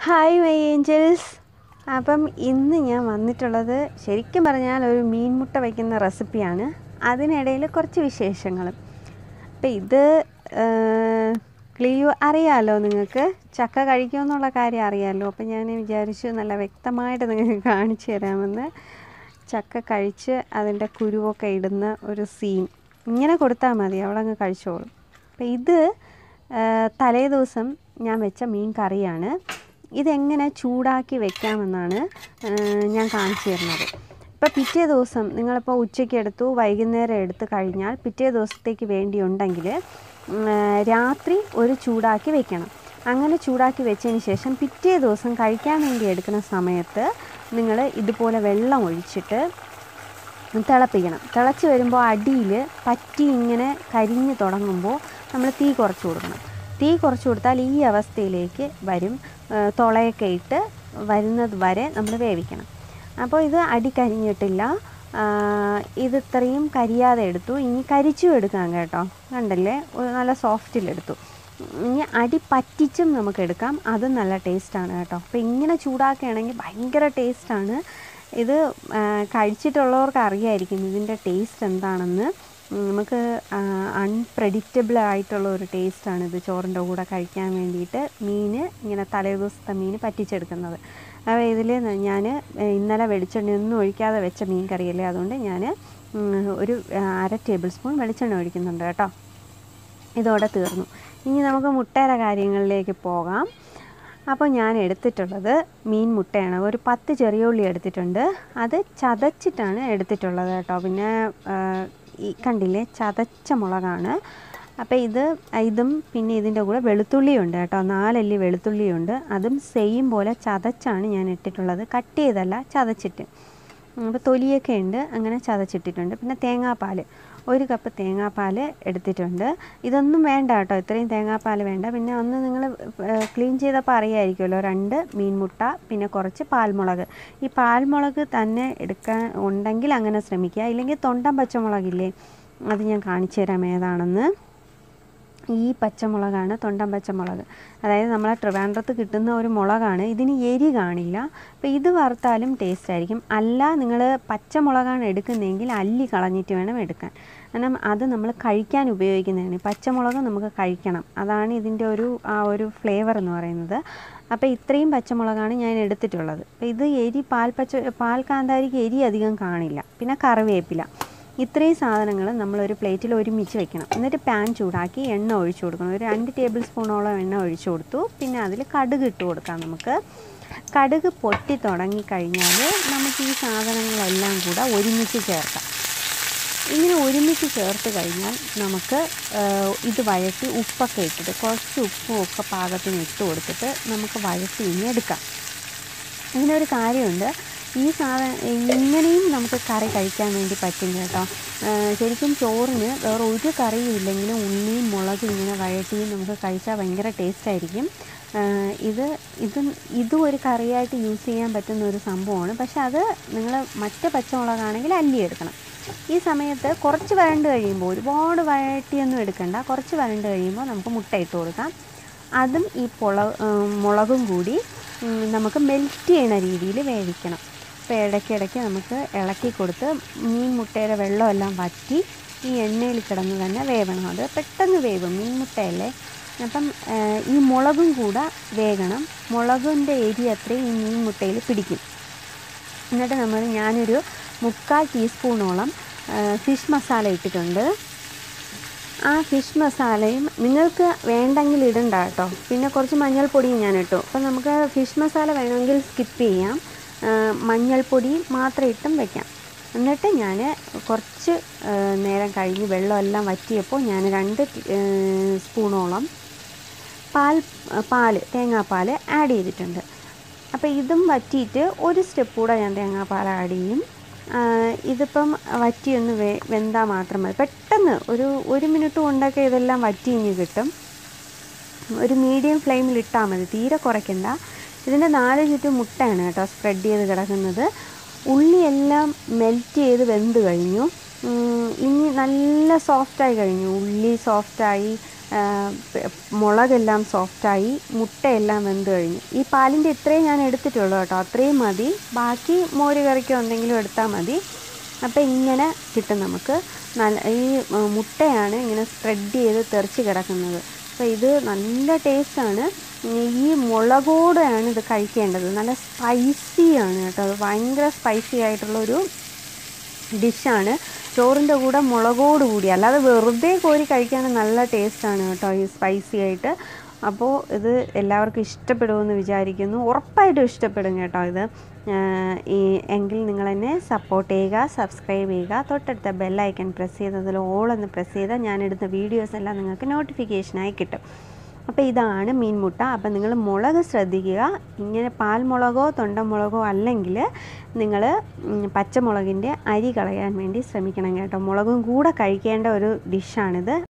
hi my Angeles അപ്പം ഇന്ന് ഞാൻ വന്നിട്ടുള്ളത് ശരിക്കും പറഞ്ഞാൽ ഒരു മീൻമുട്ട വയ്ക്കുന്ന റെസിപ്പിയാണ് അതിനിടയിൽ കുറച്ച് വിശേഷങ്ങളും അപ്പം ഇത് ക്ലിയു അറിയാമല്ലോ നിങ്ങൾക്ക് ചക്ക കഴിക്കുമെന്നുള്ള കാര്യം അറിയാമല്ലോ അപ്പം ഞാൻ വിചാരിച്ചു നല്ല വ്യക്തമായിട്ട് നിങ്ങൾക്ക് കാണിച്ചു തരാമെന്ന് ചക്ക കഴിച്ച് അതിൻ്റെ കുരുവൊക്കെ ഇടുന്ന ഒരു സീൻ ഇങ്ങനെ കൊടുത്താൽ മതി അവളങ്ങ് കഴിച്ചോളും അപ്പം ഇത് തലേ ദിവസം ഞാൻ വെച്ച മീൻ കറിയാണ് ഇതെങ്ങനെ ചൂടാക്കി വെക്കാമെന്നാണ് ആ, ഞാൻ കാണിച്ചു തരുന്നത് ഇപ്പോൾ പിറ്റേ ദിവസം നിങ്ങളിപ്പോൾ ഉച്ചയ്ക്ക് എടുത്തു വൈകുന്നേരം എടുത്ത് കഴിഞ്ഞാൽ പിറ്റേ ദിവസത്തേക്ക് വേണ്ടിയുണ്ടെങ്കിൽ ഉം, ആ, രാത്രി ഒരു ചൂടാക്കി വെക്കണം അങ്ങനെ ചൂടാക്കി വെച്ചതിന് ശേഷം പിറ്റേ ദിവസം കഴിക്കാൻ വേണ്ടി എടുക്കുന്ന സമയത്ത് നിങ്ങൾ ഇതുപോലെ വെള്ളം ഒഴിച്ചിട്ട് തിളപ്പിക്കണം തിളച്ച് വരുമ്പോൾ അടിയിൽ പറ്റി ഇങ്ങനെ കരിഞ്ഞ് തുടങ്ങുമ്പോൾ നമ്മൾ തീ കുറച്ച് കൊടുക്കണം തീ കുറച്ച് കൊടുത്താൽ ഈ അവസ്ഥയിലേക്ക് വരും ആ, തുളയൊക്കെ ഇട്ട് വരുന്നത് വരെ നമ്മൾ വേവിക്കണം അപ്പോൾ ഇത് അടി കരിഞ്ഞിട്ടില്ല ആ, ഇത് ഇത്രയും കരിയാതെ എടുത്തു ഇനി കരിച്ചും എടുക്കാം കേട്ടോ കണ്ടല്ലേ ഒരു നല്ല സോഫ്റ്റിലെടുത്തു ഇനി അടി പറ്റിച്ചും നമുക്ക് എടുക്കാം അതും നല്ല ടേസ്റ്റാണ് കേട്ടോ അപ്പോൾ ഇങ്ങനെ ചൂടാക്കുകയാണെങ്കിൽ ഭയങ്കര ടേസ്റ്റാണ് ഇത് ആ, കഴിച്ചിട്ടുള്ളവർക്ക് അറിയായിരിക്കും ഇതിൻ്റെ ടേസ്റ്റ് എന്താണെന്ന് ഉം, നമുക്ക് അൺപ്രഡിക്റ്റബിൾ ആയിട്ടുള്ള ഒരു ടേസ്റ്റാണ് ഇത് ചോറിൻ്റെ കൂടെ കഴിക്കാൻ വേണ്ടിയിട്ട് മീൻ ഇങ്ങനെ തലേ ദിവസത്തെ മീൻ പറ്റിച്ചെടുക്കുന്നത് അപ്പോൾ ഇതിൽ ഞാൻ ഇന്നലെ വെളിച്ചെണ്ണയൊന്നും ഒഴിക്കാതെ വെച്ച മീൻ കറിയല്ലേ അതുകൊണ്ട് ഞാൻ ഒരു ആ, അര ടേബിൾ സ്പൂൺ വെളിച്ചെണ്ണ ഒഴിക്കുന്നുണ്ട് കേട്ടോ ഇതോടെ തീർന്നു ഇനി നമുക്ക് മുട്ടയുടെ കാര്യങ്ങളിലേക്ക് പോകാം അപ്പോൾ ഞാൻ എടുത്തിട്ടുള്ളത് മീൻ മുട്ടയാണ് ഒരു പത്ത് ചെറിയ ഉള്ളി എടുത്തിട്ടുണ്ട് അത് ചതച്ചിട്ടാണ് എടുത്തിട്ടുള്ളത് കേട്ടോ പിന്നെ ആ, ഈ കണ്ടില്ലേ ചതച്ച മുളകാണ് അപ്പോൾ ഇത് ഇതും പിന്നെ ഇതിൻ്റെ കൂടെ വെളുത്തുള്ളിയുണ്ട് കേട്ടോ നാലല്ലി വെളുത്തുള്ളിയുണ്ട് അതും സെയിം പോലെ ചതച്ചാണ് ഞാൻ ഇട്ടിട്ടുള്ളത് കട്ട് ചെയ്തല്ല ചതച്ചിട്ട് അപ്പോൾ തൊലിയൊക്കെ ഉണ്ട് അങ്ങനെ ചതച്ചിട്ടിട്ടുണ്ട് പിന്നെ തേങ്ങാപ്പാൽ ഒരു കപ്പ് തേങ്ങാപ്പാൽ എടുത്തിട്ടുണ്ട് ഇതൊന്നും വേണ്ട കേട്ടോ ഇത്രയും തേങ്ങാപ്പാൽ വേണ്ട പിന്നെ അന്ന് നിങ്ങൾ ക്ലീൻ ചെയ്തപ്പോൾ അറിയായിരിക്കുമല്ലോ രണ്ട് മീൻമുട്ട പിന്നെ കുറച്ച് പാൽമുളക് ഈ പാൽമുളക് തന്നെ എടുക്കാൻ ഉണ്ടെങ്കിൽ അങ്ങനെ ശ്രമിക്കുക ഇല്ലെങ്കിൽ തൊണ്ടൻ പച്ചമുളകില്ലേ അത് ഞാൻ കാണിച്ചു തരാം ഏതാണെന്ന് ഈ പച്ചമുളകാണ് തൊണ്ടൻ പച്ചമുളക് അതായത് നമ്മളെ ട്രിവാൻഡ്രത്ത് കിട്ടുന്ന ഒരു മുളകാണ് ഇതിന് എരി കാണില്ല അപ്പോൾ ഇത് വറുത്താലും ടേസ്റ്റ് ആയിരിക്കും അല്ല നിങ്ങൾ പച്ചമുളകാണ് എടുക്കുന്നതെങ്കിൽ അല്ലി കളഞ്ഞിട്ട് വേണം എടുക്കാൻ കാരണം അത് നമ്മൾ കഴിക്കാൻ ഉപയോഗിക്കുന്നതാണ് ഈ പച്ചമുളക് നമുക്ക് കഴിക്കണം അതാണ് ഇതിൻ്റെ ഒരു ആ ഒരു ഫ്ലേവർ എന്ന് പറയുന്നത് അപ്പോൾ ഇത്രയും പച്ചമുളകാണ് ഞാൻ എടുത്തിട്ടുള്ളത് അപ്പോൾ ഇത് എരി പാൽ പച്ച പാൽ കാന്താരിക്ക് എരി അധികം കാണില്ല പിന്നെ കറിവേപ്പില ഇത്രയും സാധനങ്ങൾ നമ്മളൊരു പ്ലേറ്റിൽ ഒരുമിച്ച് വെക്കണം എന്നിട്ട് പാൻ ചൂടാക്കി എണ്ണ ഒഴിച്ചു കൊടുക്കണം ഒരു രണ്ട് ടേബിൾ സ്പൂണോളം എണ്ണ ഒഴിച്ചു കൊടുത്തു പിന്നെ അതിൽ കടുക് ഇട്ട് കൊടുക്കാം നമുക്ക് കടുക് പൊട്ടി തുടങ്ങിക്കഴിഞ്ഞാൽ നമുക്ക് ഈ സാധനങ്ങളെല്ലാം കൂടെ ഒരുമിച്ച് ചേർക്കാം ഇങ്ങനെ ഒരുമിച്ച് ചേർത്ത് കഴിഞ്ഞാൽ നമുക്ക് ആ, ഇത് വഴറ്റി ഉപ്പൊക്കെ ഇട്ടിട്ട് കുറച്ച് ഉപ്പും ഒക്കെ പാകത്തിന് ഇട്ട് കൊടുത്തിട്ട് നമുക്ക് വഴറ്റി ഇനി എടുക്കാം ഇതിനൊരു കാര്യമുണ്ട് ഈ സാധനം ഇങ്ങനെയും നമുക്ക് കറി കഴിക്കാൻ വേണ്ടി പറ്റും കേട്ടോ ആ, ശരിക്കും ചോറിന് വേറെ ഒരു കറിയും ഇല്ലെങ്കിലും ഉള്ളിയും മുളകും ഇങ്ങനെ വഴറ്റിയും നമുക്ക് കഴിച്ചാൽ ഭയങ്കര ടേസ്റ്റ് ആയിരിക്കും ആ, ഇത് ഇതും ഇതും ഒരു കറിയായിട്ട് യൂസ് ചെയ്യാൻ പറ്റുന്ന ഒരു സംഭവമാണ് പക്ഷെ അത് നിങ്ങൾ മറ്റ് പച്ചമുളകാണെങ്കിൽ അല്ലി എടുക്കണം ഈ സമയത്ത് കുറച്ച് വരണ്ട് കഴിയുമ്പോൾ ഒരുപാട് വഴറ്റിയൊന്നും എടുക്കണ്ട കുറച്ച് വരണ്ട് കഴിയുമ്പോൾ നമുക്ക് മുട്ട ഇട്ട് കൊടുക്കാം അതും ഈ പൊള ഉം, മുളകും കൂടി ഉം, നമുക്ക് മെൽറ്റ് ചെയ്യണ രീതിയിൽ വേവിക്കണം അപ്പോൾ ഇടയ്ക്കിടയ്ക്ക് നമുക്ക് ഇളക്കി കൊടുത്ത് മീൻ മുട്ടയുടെ വെള്ളമെല്ലാം വറ്റി ഈ എണ്ണയിൽ കിടന്ന് തന്നെ വേവണം അത് പെട്ടെന്ന് വേവും മീൻ മുട്ടയല്ലേ അപ്പം ആ, ഈ മുളകും കൂടെ വേകണം മുളകിൻ്റെ എരി അത്രയും ഈ മീൻ മുട്ടയിൽ പിടിക്കും എന്നിട്ട് നമ്മൾ ഞാനൊരു മുക്കാൽ ടീസ്പൂണോളം ഫിഷ് മസാല ഇട്ടിട്ടുണ്ട് ആ ഫിഷ് മസാലയും നിങ്ങൾക്ക് വേണ്ടെങ്കിൽ ഇടണ്ട കേട്ടോ പിന്നെ കുറച്ച് മഞ്ഞൾപ്പൊടിയും ഞാൻ ഇട്ടു അപ്പോൾ നമുക്ക് ഫിഷ് മസാല വേണമെങ്കിൽ സ്കിപ്പ് ചെയ്യാം ആ, മഞ്ഞൾപ്പൊടി മാത്രം ഇട്ടും വെക്കാം എന്നിട്ട് ഞാൻ കുറച്ച് ആ, നേരം കഴിഞ്ഞ് വെള്ളമെല്ലാം വറ്റിയപ്പോൾ ഞാൻ രണ്ട് ടി- ഏ, സ്പൂണോളം പാൽ പാൽ തേങ്ങാപ്പാൽ ആഡ് ചെയ്തിട്ടുണ്ട് അപ്പോൾ ഇതും വറ്റിയിട്ട് ഒരു സ്റ്റെപ്പ് കൂടെ ഞാൻ തേങ്ങാപ്പാൽ ആഡ് ചെയ്യും ആ, ഇതിപ്പം വറ്റിയൊന്ന് വെ വെന്താൽ മാത്രം മതി പെട്ടെന്ന് ഒരു ഒരു മിനിറ്റ് കൊണ്ടൊക്കെ ഇതെല്ലാം വറ്റിഞ്ഞ് കിട്ടും ഒരു മീഡിയം ഫ്ലെയിമിൽ ഇട്ടാൽ മതി തീരെ കുറയ്ക്കണ്ട ഇതിൻ്റെ നാല് ചുറ്റും മുട്ടയാണ് കേട്ടോ സ്പ്രെഡ് ചെയ്ത് കിടക്കുന്നത് ഉള്ളിയെല്ലാം മെൽറ്റ് ചെയ്ത് വെന്ത് കഴിഞ്ഞു ഉം, ഇനി നല്ല സോഫ്റ്റായി കഴിഞ്ഞു ഉള്ളി സോഫ്റ്റായി ആ, പ- മുളകെല്ലാം സോഫ്റ്റായി മുട്ടയെല്ലാം വെന്ത് കഴിഞ്ഞു ഈ പാലിൻ്റെ ഇത്രയും ഞാൻ എടുത്തിട്ടുള്ളൂ കേട്ടോ അത്രയും മതി ബാക്കി മോര് കറിക്കോ എന്തെങ്കിലും എടുത്താൽ മതി അപ്പോൾ ഇങ്ങനെ കിട്ടും നമുക്ക് നല്ല ഈ ആ, മുട്ടയാണ് ഇങ്ങനെ സ്പ്രെഡ് ചെയ്ത് തെറിച്ച് കിടക്കുന്നത് അപ്പോൾ ഇത് നല്ല ടേസ്റ്റാണ് ഈ മുളകോടെയാണ് ഇത് കഴിക്കേണ്ടത് നല്ല സ്പൈസിയാണ് കേട്ടോ അത് ഭയങ്കര സ്പൈസി ആയിട്ടുള്ളൊരു ഡിഷാണ് ചോറിൻ്റെ കൂടെ മുളകോട് കൂടി അല്ലാതെ വെറുതെ കോരി കഴിക്കാൻ നല്ല ടേസ്റ്റാണ് കേട്ടോ ഈ സ്പൈസി ആയിട്ട് അപ്പോൾ ഇത് എല്ലാവർക്കും ഇഷ്ടപ്പെടുമെന്ന് വിചാരിക്കുന്നു ഉറപ്പായിട്ടും ഇഷ്ടപ്പെടും കേട്ടോ ഇത് ആഹ് ഈ എങ്കിൽ നിങ്ങൾ എന്നെ സപ്പോർട്ട് ചെയ്യുക സബ്സ്ക്രൈബ് ചെയ്യുക തൊട്ടടുത്ത ബെല്ലൈക്കൺ പ്രസ് ചെയ്ത് അതിൽ ഓൾ എന്ന് പ്രസ് ചെയ്താൽ ഞാനെടുത്ത വീഡിയോസ് എല്ലാം നിങ്ങൾക്ക് നോട്ടിഫിക്കേഷനായി കിട്ടും അപ്പോൾ ഇതാണ് മീൻമുട്ട അപ്പോൾ നിങ്ങൾ മുളക് ശ്രദ്ധിക്കുക ഇങ്ങനെ പാൽമുളകോ തൊണ്ടമുളകോ അല്ലെങ്കിൽ നിങ്ങൾ പച്ചമുളകിൻ്റെ അരി കളയാൻ വേണ്ടി ശ്രമിക്കണം കേട്ടോ മുളകും കൂടെ കഴിക്കേണ്ട ഒരു ഡിഷാണിത്